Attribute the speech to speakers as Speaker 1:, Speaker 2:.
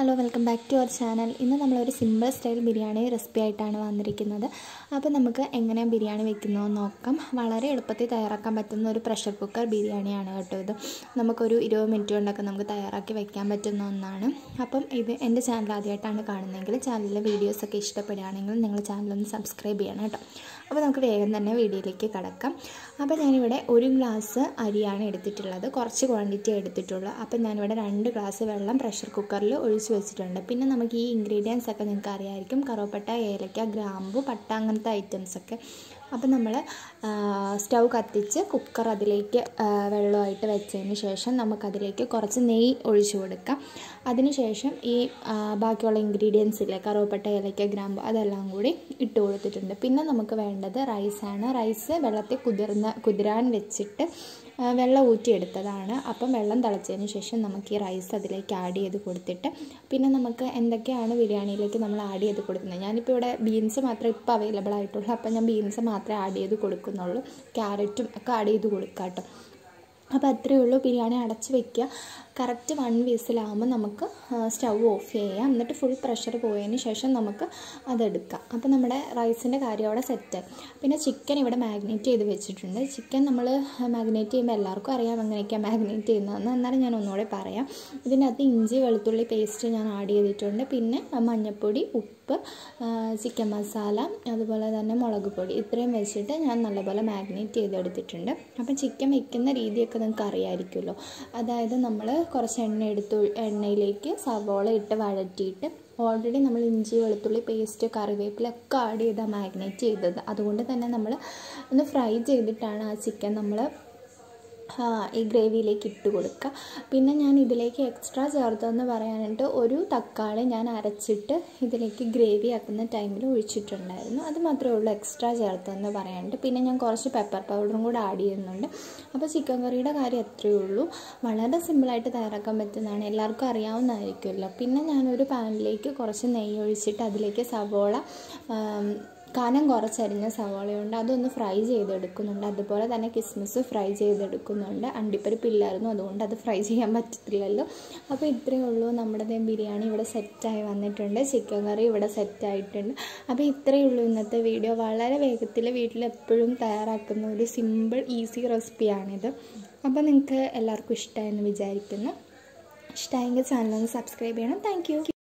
Speaker 1: hello welcome back to our channel ഇന്ന് നമ്മളൊരു simple style biryani recipe ആയിട്ടാണ് വന്നിരിക്കുന്നത് അപ്പോൾ നമുക്ക് എങ്ങനെ ബിരിയാണി വെക്കുന്നതെന്ന് നോക്കാം വളരെ എളുപ്പത്തിൽ തയ്യാറാക്കാൻ പറ്റുന്ന ഒരു പ്രഷർ കുക്കർ ബിരിയാണിയാണ് കേട്ടോ ഇത് നമുക്കൊരു ഇരുപത് മിനിറ്റ് കൊണ്ടൊക്കെ നമുക്ക് തയ്യാറാക്കി വെക്കാൻ പറ്റുന്ന ഒന്നാണ് അപ്പം ഇത് എൻ്റെ ചാനൽ ആദ്യമായിട്ടാണ് കാണുന്നതെങ്കിൽ ചാനലിലെ വീഡിയോസൊക്കെ ഇഷ്ടപ്പെടുകയാണെങ്കിൽ നിങ്ങൾ ചാനലൊന്ന് സബ്സ്ക്രൈബ് ചെയ്യണം കേട്ടോ അപ്പോൾ നമുക്ക് വേഗം തന്നെ വീഡിയോയിലേക്ക് കിടക്കാം അപ്പോൾ ഞാനിവിടെ ഒരു ഗ്ലാസ് അരിയാണ് എടുത്തിട്ടുള്ളത് കുറച്ച് ക്വാണ്ടിറ്റി എടുത്തിട്ടുള്ളൂ അപ്പോൾ ഞാനിവിടെ രണ്ട് ഗ്ലാസ് വെള്ളം പ്രഷർ കുക്കറിൽ ഒഴിച്ച് വെച്ചിട്ടുണ്ട് പിന്നെ നമുക്ക് ഈ ഇൻഗ്രീഡിയൻസ് ഒക്കെ നിങ്ങൾക്ക് അറിയാമായിരിക്കും കറുവപ്പട്ട ഏലക്ക ഗ്രാമ്പു പട്ട അങ്ങനത്തെ ഐറ്റംസൊക്കെ അപ്പോൾ നമ്മൾ സ്റ്റൗ കത്തിച്ച് കുക്കർ അതിലേക്ക് വെള്ളമായിട്ട് വെച്ചതിന് ശേഷം നമുക്കതിലേക്ക് കുറച്ച് നെയ്യ് ഒഴിച്ചു കൊടുക്കാം അതിനുശേഷം ഈ ബാക്കിയുള്ള ഇൻഗ്രീഡിയൻസ് ഇല്ലേ കറുവപ്പട്ട ഏലക്ക ഗ്രാമ്പ് അതെല്ലാം കൂടി ഇട്ട് കൊടുത്തിട്ടുണ്ട് പിന്നെ നമുക്ക് വേണ്ടത് റൈസാണ് റൈസ് വെള്ളത്തിൽ കുതിർന്ന കുതിരാൻ വെച്ചിട്ട് വെള്ളം ഊറ്റിയെടുത്തതാണ് അപ്പം വെള്ളം തിളച്ചതിന് ശേഷം നമുക്ക് ഈ റൈസ് അതിലേക്ക് ആഡ് ചെയ്ത് കൊടുത്തിട്ട് പിന്നെ നമുക്ക് എന്തൊക്കെയാണ് ബിരിയാണിയിലേക്ക് നമ്മൾ ആഡ് ചെയ്ത് കൊടുക്കുന്നത് ഞാനിപ്പോൾ ഇവിടെ ബീൻസ് മാത്രമേ ഇപ്പോൾ അവൈലബിൾ ആയിട്ടുള്ളൂ അപ്പം ഞാൻ ബീൻസ് മാത്രമേ ആഡ് ചെയ്ത് കൊടുക്കുന്നുള്ളൂ ക്യാരറ്റും ഒക്കെ ആഡ് ചെയ്ത് കൊടുക്കാം കേട്ടോ അപ്പോൾ അത്രയേ ഉള്ളൂ ബിരിയാണി അടച്ച് വെക്കുക കറക്റ്റ് വൺ വീസിലാകുമ്പോൾ നമുക്ക് സ്റ്റൗ ഓഫ് ചെയ്യാം എന്നിട്ട് ഫുൾ പ്രഷർ പോയതിന് ശേഷം നമുക്ക് അതെടുക്കാം അപ്പോൾ നമ്മുടെ റൈസിൻ്റെ കാര്യം അവിടെ സെറ്റായി പിന്നെ ചിക്കൻ ഇവിടെ മാഗ്നേറ്റ് ചെയ്ത് വെച്ചിട്ടുണ്ട് ചിക്കൻ നമ്മൾ മാഗ്നേറ്റ് ചെയ്യുമ്പോൾ എല്ലാവർക്കും അറിയാം എങ്ങനെയൊക്കെയാണ് മാഗ്നേറ്റ് ചെയ്യുന്നതെന്ന് എന്നാലും ഞാൻ ഒന്നുകൂടെ പറയാം ഇതിനകത്ത് ഇഞ്ചി വെളുത്തുള്ളി പേസ്റ്റ് ഞാൻ ആഡ് ചെയ്തിട്ടുണ്ട് പിന്നെ മഞ്ഞൾപ്പൊടി ഉപ്പ് ചിക്കൻ മസാല അതുപോലെ തന്നെ മുളക് പൊടി ഇത്രയും വെച്ചിട്ട് ഞാൻ നല്ലപോലെ മാഗ്നേറ്റ് ചെയ്തെടുത്തിട്ടുണ്ട് അപ്പം ചിക്കൻ വെക്കുന്ന രീതിയൊക്കെ നിങ്ങൾക്ക് അറിയാമായിരിക്കുമല്ലോ അതായത് നമ്മൾ കുറച്ച് എണ്ണ എടുത്ത് എണ്ണയിലേക്ക് സവോള ഇട്ട് വഴറ്റിയിട്ട് ഓൾറെഡി നമ്മൾ ഇഞ്ചി വെളുത്തുള്ളി പേസ്റ്റ് കറിവേപ്പിലൊക്കെ ആഡ് ചെയ്താണ് മാഗ്നേറ്റ് ചെയ്തത് അതുകൊണ്ട് തന്നെ നമ്മൾ ഒന്ന് ഫ്രൈ ചെയ്തിട്ടാണ് ആ ചിക്കൻ നമ്മൾ ഈ ഗ്രേവിയിലേക്ക് ഇട്ട് കൊടുക്കുക പിന്നെ ഞാൻ ഇതിലേക്ക് എക്സ്ട്രാ ചേർത്തതെന്ന് പറയാനായിട്ട് ഒരു തക്കാളി ഞാൻ അരച്ചിട്ട് ഇതിലേക്ക് ഗ്രേവി ആക്കുന്ന ടൈമിൽ ഒഴിച്ചിട്ടുണ്ടായിരുന്നു അത് മാത്രമേ ഉള്ളൂ എക്സ്ട്രാ ചേർത്തതെന്ന് പറയാനായിട്ട് പിന്നെ ഞാൻ കുറച്ച് പെപ്പർ പൗഡറും കൂടെ ആഡ് ചെയ്യുന്നുണ്ട് അപ്പോൾ ചിക്കൻ കറിയുടെ കാര്യം അത്രയേ ഉള്ളൂ വളരെ സിമ്പിളായിട്ട് തയ്യാറാക്കാൻ പറ്റുന്നതാണ് എല്ലാവർക്കും അറിയാവുന്നതായിരിക്കുമല്ലോ പിന്നെ ഞാനൊരു പാനിലേക്ക് കുറച്ച് നെയ്യ് ഒഴിച്ചിട്ട് അതിലേക്ക് സവോള കനം കുറച്ചരിഞ്ഞ സവാളയുണ്ട് അതൊന്ന് ഫ്രൈ ചെയ്തെടുക്കുന്നുണ്ട് അതുപോലെ തന്നെ കിസ്മിസ് ഫ്രൈ ചെയ്തെടുക്കുന്നുണ്ട് അണ്ടിപ്പരിപ്പില്ലായിരുന്നു അതുകൊണ്ട് അത് ഫ്രൈ ചെയ്യാൻ പറ്റത്തില്ലല്ലോ അപ്പോൾ ഇത്രയേ ഉള്ളൂ നമ്മുടെ ബിരിയാണി ഇവിടെ സെറ്റായി വന്നിട്ടുണ്ട് ചിക്കൻ കറി ഇവിടെ സെറ്റായിട്ടുണ്ട് അപ്പോൾ ഇത്രയേ ഉള്ളൂ ഇന്നത്തെ വീഡിയോ വളരെ വേഗത്തിൽ വീട്ടിൽ എപ്പോഴും തയ്യാറാക്കുന്ന ഒരു സിമ്പിൾ ഈസി റെസിപ്പിയാണിത് അപ്പോൾ നിങ്ങൾക്ക് എല്ലാവർക്കും ഇഷ്ടമായെന്ന് വിചാരിക്കുന്നു ഇഷ്ടമായെങ്കിൽ ചാനലൊന്ന് സബ്സ്ക്രൈബ് ചെയ്യണം താങ്ക്